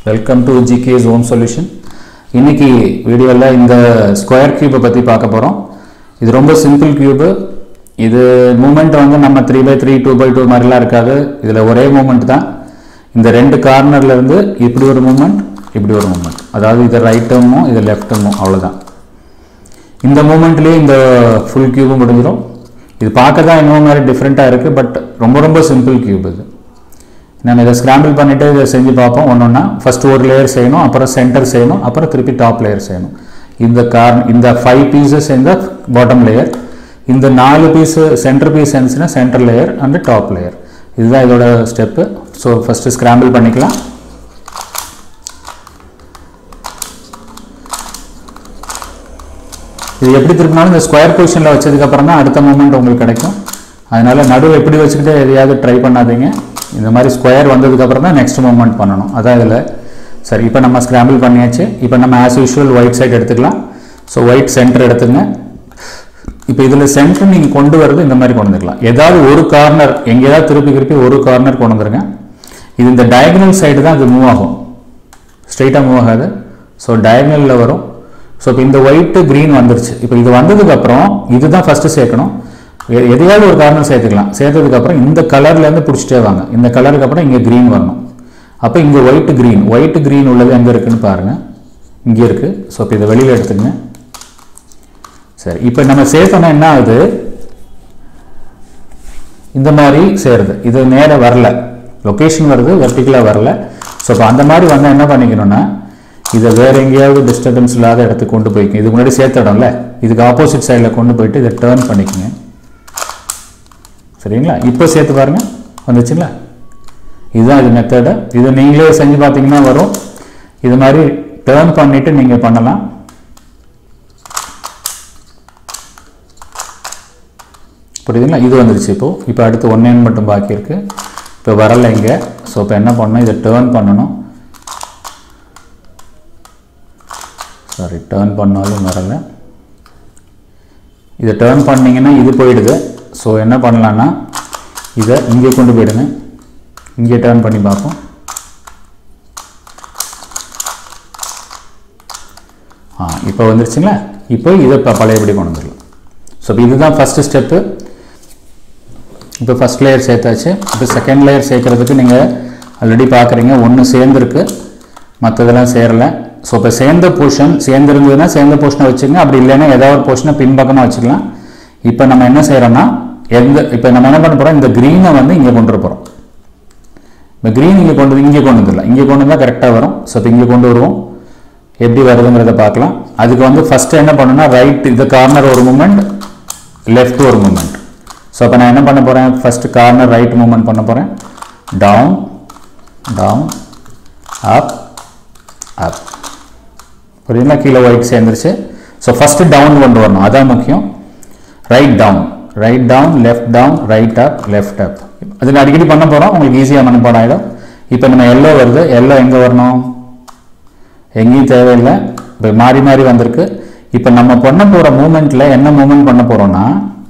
welcome to GK's home solution இன்னைக்கு வீடியோவில் இந்த ஸ்கொயர் கியூபை பற்றி பார்க்க போகிறோம் இது ரொம்ப சிம்பிள் கியூபு இது மூமெண்ட் வந்து நம்ம three by three two by two மாதிரிலாம் இருக்காது இதில் ஒரே மூமெண்ட் தான் இந்த ரெண்டு கார்னர்ல இருந்து இப்படி ஒரு மூமெண்ட் இப்படி ஒரு மூமெண்ட் அதாவது இது ரைட் டேர்மும் இது லெஃப்ட் டேர்மும் அவ்வளோதான் இந்த மூமெண்ட்லேயே இந்த ஃபுல் கியூபும் முடிஞ்சிடும் இது பார்க்க தான் இன்னும் மாதிரி டிஃப்ரெண்ட்டாக இருக்குது பட் ரொம்ப ரொம்ப சிம்பிள் கியூப் இது நம்ம இதை ஸ்கிராம்பிள் பண்ணிவிட்டு இதை செஞ்சு பார்ப்போம் ஒன்று ஒன்றா ஃபஸ்ட் ஒரு லேயர் செய்யணும் அப்புறம் சென்டர் செய்யணும் அப்புறம் திருப்பி டாப் லேயர் செய்யணும் இந்த கார் இந்த ஃபைவ் பீசஸ் இந்த பாட்டம் லேயர் இந்த நாலு பீஸு சென்டர் பீஸ் இருந்துச்சுன்னா center layer and top layer இதுதான் இதோட ஸ்டெப்பு ஸோ ஃபஸ்ட்டு ஸ்கிராம்பிள் பண்ணிக்கலாம் இது எப்படி திருப்பினாலும் இந்த ஸ்கொயர் பொசிஷனில் வச்சதுக்கப்புறம் தான் அடுத்த மூமெண்ட் உங்களுக்கு கிடைக்கும் அதனால நடுவில் எப்படி வச்சுக்கிட்டு எதையாவது ட்ரை பண்ணாதீங்க இந்த மாதிரி ஸ்கொயர் வந்ததுக்கப்புறம் தான் நெக்ஸ்ட் மூமெண்ட் பண்ணணும் அதான் இதில் சரி இப்போ நம்ம ஸ்கிராம்பிள் பண்ணியாச்சு இப்போ நம்ம ஆஸ் யூஷுவல் ஒயிட் சைடு எடுத்துக்கலாம் ஸோ ஒயிட் சென்டர் எடுத்துங்க இப்போ இதில் சென்டர் நீங்கள் கொண்டு வரது இந்த மாதிரி கொண்டு வந்துக்கலாம் ஏதாவது ஒரு கார்னர் எங்கேயாவது திருப்பி திருப்பி ஒரு கார்னர் கொண்டு வந்துருங்க இது இந்த டயகனல் சைடு தான் இது மூவ் ஆகும் ஸ்ட்ரைட்டாக மூவ் ஆகாது ஸோ டயகனலில் வரும் ஸோ இப்போ இந்த ஒயிட்டு க்ரீன் வந்துருச்சு இப்போ இது வந்ததுக்கப்புறம் இதுதான் ஃபஸ்ட்டு சேர்க்கணும் எ- எதையாவது ஒரு கார்னர் சேர்த்துக்கலாம் சேர்த்ததுக்கப்புறம் இந்த கலர்லேருந்து பிடிச்சிட்டே வாங்க இந்த கலருக்கு அப்புறம் இங்கே க்ரீன் வரணும் அப்போ இங்கே ஒயிட் க்ரீன் ஒயிட் க்ரீன் உள்ளது எங்கே இருக்குன்னு பாருங்கள் இங்கே இருக்குது ஸோ இப்போ இதை வெளியில் எடுத்துங்க சரி இப்போ நம்ம சேர்த்தோம்னா என்ன ஆகுது இந்த மாதிரி சேருது இது நேரா வரல லொகேஷன் வருது வெர்டிக்கலாக வரல ஸோ இப்போ அந்த மாதிரி வந்தால் என்ன பண்ணிக்கணும்னா இதை வேற எங்கேயாவது டிஸ்டர்பன்ஸ் இல்லாத இடத்துக்கு கொண்டு போய்க்கும் இதுக்கு முன்னாடி சேர்த்த இடம்ல இதுக்கு ஆப்போசிட் சைடில் கொண்டு போயிட்டு இதை டேர்ன் பண்ணிக்கங்க சரிங்களா இப்போ சேர்த்து பாருங்க வந்துச்சுங்களா இதுதான் இது மெத்தடு இது நீங்களே செஞ்சு பார்த்தீங்கன்னா வரும் இது மாதிரி டேர்ன் பண்ணிட்டு நீங்கள் பண்ணலாம் புரியுதுங்களா இது வந்துருச்சு இப்போ இப்போ அடுத்து ஒன் என் மட்டும் பாக்கி இருக்கு இப்போ வரல இங்கே ஸோ இப்போ என்ன பண்ணணும் இதை டேர்ன் பண்ணணும் சாரி டேர்ன் பண்ணாலும் வரல இதை டேர்ன் பண்ணீங்கன்னா இது போயிடுது ஸோ என்ன பண்ணலான்னா இதை இங்கே கொண்டு போயிடுங்க இங்கே டேர்ன் பண்ணி பார்ப்போம் ஆ இப்போ வந்துருச்சுங்களா இப்போ இதை இப்போ பழையபடி கொண்டு வந்துடலாம் ஸோ இப்போ இதுதான் ஃபஸ்ட்டு ஸ்டெப்பு இப்போ ஃபஸ்ட் லேயர் சேர்த்தாச்சு இப்போ செகண்ட் லேயர் சேர்க்கறதுக்கு நீங்கள் ஆல்ரெடி பார்க்குறீங்க ஒன்று சேர்ந்துருக்கு மற்றதெல்லாம் சேரலை ஸோ இப்போ சேர்ந்த போர்ஷன் சேர்ந்துருந்ததுன்னா சேர்ந்த போர்ஷனை வச்சுங்க அப்படி இல்லைன்னா ஏதாவது ஒரு போர்ஷனை பின்பக்கமாக வச்சுக்கலாம் இப்போ நம்ம என்ன செய்கிறோம்னா எந்த இப்போ நம்ம என்ன பண்ண போகிறோம் இந்த க்ரீனை வந்து இங்கே கொண்டு வர போகிறோம் இப்போ க்ரீன் இங்கே கொண்டு வந்து இங்கே கொண்டு வந்துடலாம் இங்கே கொண்டு வந்தால் கரெக்டாக வரும் ஸோ இப்போ இங்கே கொண்டு வருவோம் எப்படி வருதுங்கிறத பார்க்கலாம் அதுக்கு வந்து ஃபஸ்ட்டு என்ன பண்ணணும்னா ரைட் இந்த கார்னர் ஒரு மூமெண்ட் லெஃப்ட் ஒரு மூமெண்ட் ஸோ அப்போ நான் என்ன பண்ண போகிறேன் ஃபஸ்ட்டு கார்னர் ரைட் மூமெண்ட் பண்ண போகிறேன் டவுன் டவுன் அப் அப் புரியுதுங்களா கீழே ஒயிட் சேர்ந்துருச்சு ஸோ ஃபஸ்ட்டு டவுன் கொண்டு வரணும் அதான் முக்கியம் right down right down left down right up left up அதில் அடிக்கடி பண்ண போகிறோம் உங்களுக்கு ஈஸியாக மனப்பாடம் ஆகிடும் இப்போ நம்ம எல்லோ வருது எல்லோ எங்கே வரணும் எங்கேயும் தேவையில்லை இப்போ மாறி மாறி வந்திருக்கு இப்போ நம்ம பண்ண போகிற மூமெண்ட்டில் என்ன மூமெண்ட் பண்ண போகிறோம்னா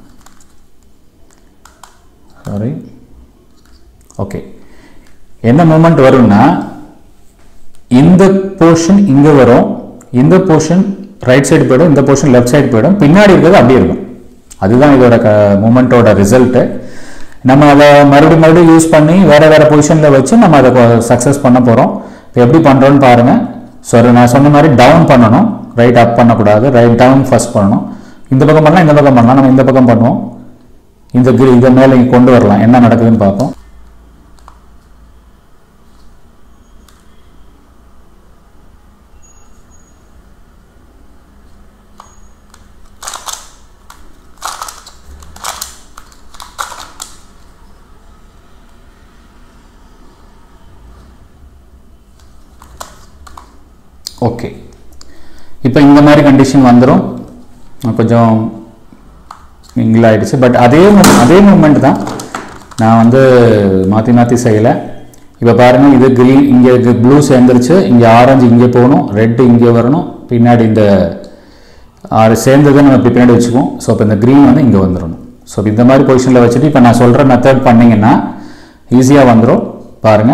சாரி ஓகே என்ன மூமெண்ட் வரும்னா இந்த போர்ஷன் இங்கே வரும் இந்த போர்ஷன் ரைட் சைடு போயிடும் இந்த போர்ஷன் லெஃப்ட் சைடு போயிடும் பின்னாடி இருக்கிறது அப்படியே இருக்கும் அதுதான் இதோட க மூமெண்ட்டோட ரிசல்ட்டு நம்ம அதை மறுபடியும் மறுபடியும் யூஸ் பண்ணி வேற வேற பொசிஷனில் வச்சு நம்ம அதை சக்ஸஸ் பண்ண போகிறோம் இப்போ எப்படி பண்ணுறோன்னு பாருங்க ஸோ நான் சொன்ன மாதிரி டவுன் பண்ணணும் ரைட் அப் பண்ணக்கூடாது ரைட் டவுன் ஃபர்ஸ்ட் பண்ணணும் இந்த பக்கம் பண்ணலாம் இந்த பக்கம் பண்ணலாம் நம்ம இந்த பக்கம் பண்ணுவோம் இந்த கிரி இதை மேலே இங்கே கொண்டு வரலாம் என்ன நடக்குதுன்னு பார்ப்போம் ஓகே இப்போ இந்த மாதிரி கண்டிஷன் வந்துடும் கொஞ்சம் மிங்கிள் ஆயிடுச்சு பட் அதே mo- அதே மூமெண்ட் தான் நான் வந்து மாற்றி மாற்றி செய்யலை இப்போ பாருங்கள் இது க்ரீன் இங்கே ப்ளூ சேர்ந்துருச்சு இங்கே ஆரஞ்சு இங்கே போகணும் ரெட்டு இங்கே வரணும் பின்னாடி இந்த ஆறு சேர்ந்ததை நம்ம இப்படி பின்னாடி வச்சுக்குவோம் ஸோ இப்போ இந்த க்ரீன் வந்து இங்கே வந்துடணும் ஸோ இந்த மாதிரி பொசிஷனில் வச்சுட்டு இப்போ நான் சொல்கிற மெத்தட் பண்ணிங்கன்னா ஈஸியாக வந்துடும் பாருங்கள்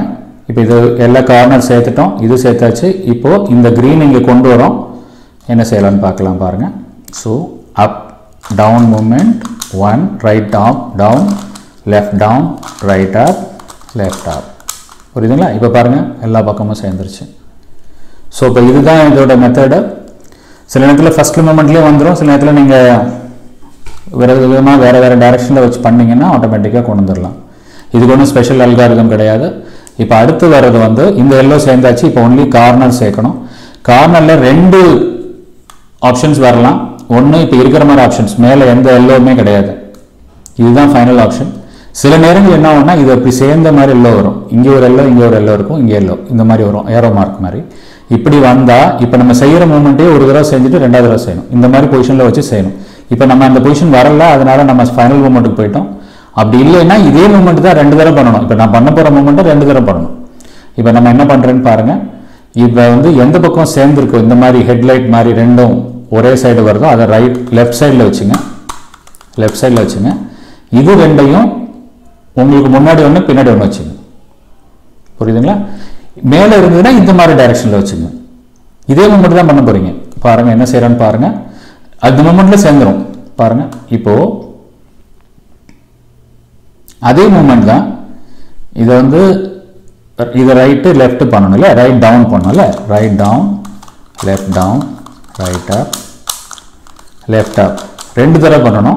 இப்போ இது எல்லா கார்னர் சேர்த்துட்டோம் இது சேர்த்தாச்சு இப்போது இந்த க்ரீன் இங்கே கொண்டு வரோம் என்ன செய்யலாம்னு பார்க்கலாம் பாருங்கள் so up down movement one right up down left down right up left up புரியுதுங்களா இப்போ பாருங்கள் எல்லா பக்கமும் சேர்ந்துருச்சு ஸோ இப்போ இதுதான் இதோட மெத்தடு சில நேரத்தில் ஃபஸ்ட் மூமெண்ட்லேயே வந்துடும் சில நேரத்தில் நீங்கள் வேறு விதமாக வேறு வேறு டைரெக்ஷனில் வச்சு பண்ணிங்கன்னா ஆட்டோமேட்டிக்காக கொண்டு வந்துடலாம் இதுக்கு ஒன்றும் ஸ்பெஷல் அல்காரிதம் கிடையாது இப்போ அடுத்து வர்றது வந்து இந்த எல்லோ சேர்ந்தாச்சு இப்போ ஒன்லி கார்னர் சேர்க்கணும் கார்னரில் ரெண்டு ஆப்ஷன்ஸ் வரலாம் ஒன்று இப்போ இருக்கிற மாதிரி ஆப்ஷன்ஸ் மேலே எந்த எல்லோவுமே கிடையாது இதுதான் ஃபைனல் ஆப்ஷன் சில நேரங்கள் என்ன ஆகும்னா இது அப்படி சேர்ந்த மாதிரி எல்லோ வரும் இங்கே ஒரு எல்லோ இங்கே ஒரு எல்லோ இருக்கும் இங்கே எல்லோ இந்த மாதிரி வரும் ஏரோ மார்க் மாதிரி இப்படி வந்தால் இப்போ நம்ம செய்கிற மூமெண்ட்டே ஒரு தடவை செஞ்சுட்டு ரெண்டாவது தடவை செய்யணும் இந்த மாதிரி பொசிஷனில் வச்சு செய்யணும் இப்போ நம்ம அந்த பொசிஷன் வரல அதனால நம்ம ஃபைனல் மூமெண்ட்டுக்கு போயிட்டோம் அப்படி இல்லைன்னா இதே மூமெண்ட் தான் ரெண்டு தடவை பண்ணணும் இப்போ நான் பண்ண போகிற மூமெண்ட்டை ரெண்டு தடவை பண்ணணும் இப்போ நம்ம என்ன பண்ணுறேன்னு பாருங்கள் இப்போ வந்து எந்த பக்கம் சேர்ந்துருக்கோ இந்த மாதிரி ஹெட்லைட் மாதிரி ரெண்டும் ஒரே சைடு வருதோ அதை ரைட் லெஃப்ட் சைடில் வச்சுங்க லெஃப்ட் சைடில் வச்சுங்க இது ரெண்டையும் உங்களுக்கு முன்னாடி ஒன்று பின்னாடி ஒன்று வச்சுங்க புரியுதுங்களா மேலே இருந்ததுன்னா இந்த மாதிரி டைரெக்ஷனில் வச்சுங்க இதே மூமெண்ட் தான் பண்ண போகிறீங்க பாருங்கள் என்ன செய்கிறேன்னு பாருங்கள் அந்த மூமெண்ட்டில் சேர்ந்துரும் பாருங்கள் இப்போது அதே மூமெண்ட் தான் இதை வந்து இதை ரைட்டு லெஃப்ட் பண்ணணும்ல ரைட் டவுன் பண்ணணும்ல right down left down right up left up ரெண்டு தடவை பண்ணணும்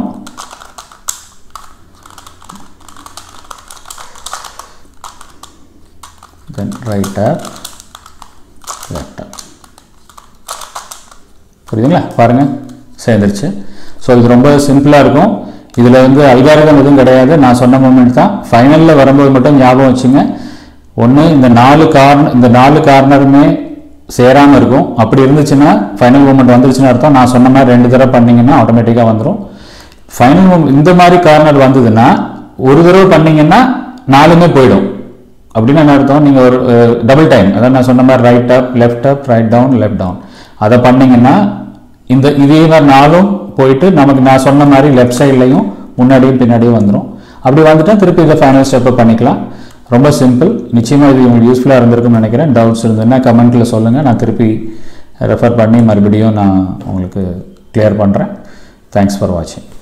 தென் ரைட் அப் லெஃப்ட் அப் புரியுதுங்களா பாருங்கள் சேர்ந்துருச்சு ஸோ இது ரொம்ப சிம்பிளாக இருக்கும் இதில் வந்து அல்காரிதம் எதுவும் கிடையாது நான் சொன்ன மூமெண்ட் தான் ஃபைனலில் வரும்போது மட்டும் ஞாபகம் வச்சுங்க ஒன்று இந்த நாலு கார்னர் இந்த நாலு கார்னருமே சேராமல் இருக்கும் அப்படி இருந்துச்சுன்னா ஃபைனல் மூமெண்ட் வந்துருச்சுன்னு அர்த்தம் நான் சொன்ன மாதிரி ரெண்டு தடவை பண்ணிங்கன்னா ஆட்டோமேட்டிக்காக வந்துடும் ஃபைனல் மூமெண்ட் இந்த மாதிரி கார்னர் வந்ததுன்னா ஒரு தடவை பண்ணிங்கன்னா நாலுமே போயிடும் அப்படின்னு என்ன அர்த்தம் நீங்கள் ஒரு டபுள் டைம் அதான் நான் சொன்ன மாதிரி right up left up right down left down அதை பண்ணிங்கன்னா இந்த இதே மாதிரி நாளும் போயிட்டு நமக்கு நான் சொன்ன மாதிரி லெஃப்ட் சைட்லையும் முன்னாடியும் பின்னாடியும் வந்துடும் அப்படி வந்துட்டா திருப்பி இதை ஃபைனல் ஸ்டெப்பை பண்ணிக்கலாம் ரொம்ப சிம்பிள் நிச்சயமாக இது உங்களுக்கு யூஸ்ஃபுல்லாக இருந்திருக்கும்னு நினைக்கிறேன் டவுட்ஸ் இருந்ததுன்னா கமெண்ட்டில் சொல்லுங்கள் நான் திருப்பி ரெஃபர் பண்ணி மறுபடியும் நான் உங்களுக்கு கிளியர் பண்ணுறேன் தேங்க்ஸ் ஃபார் வாட்சிங்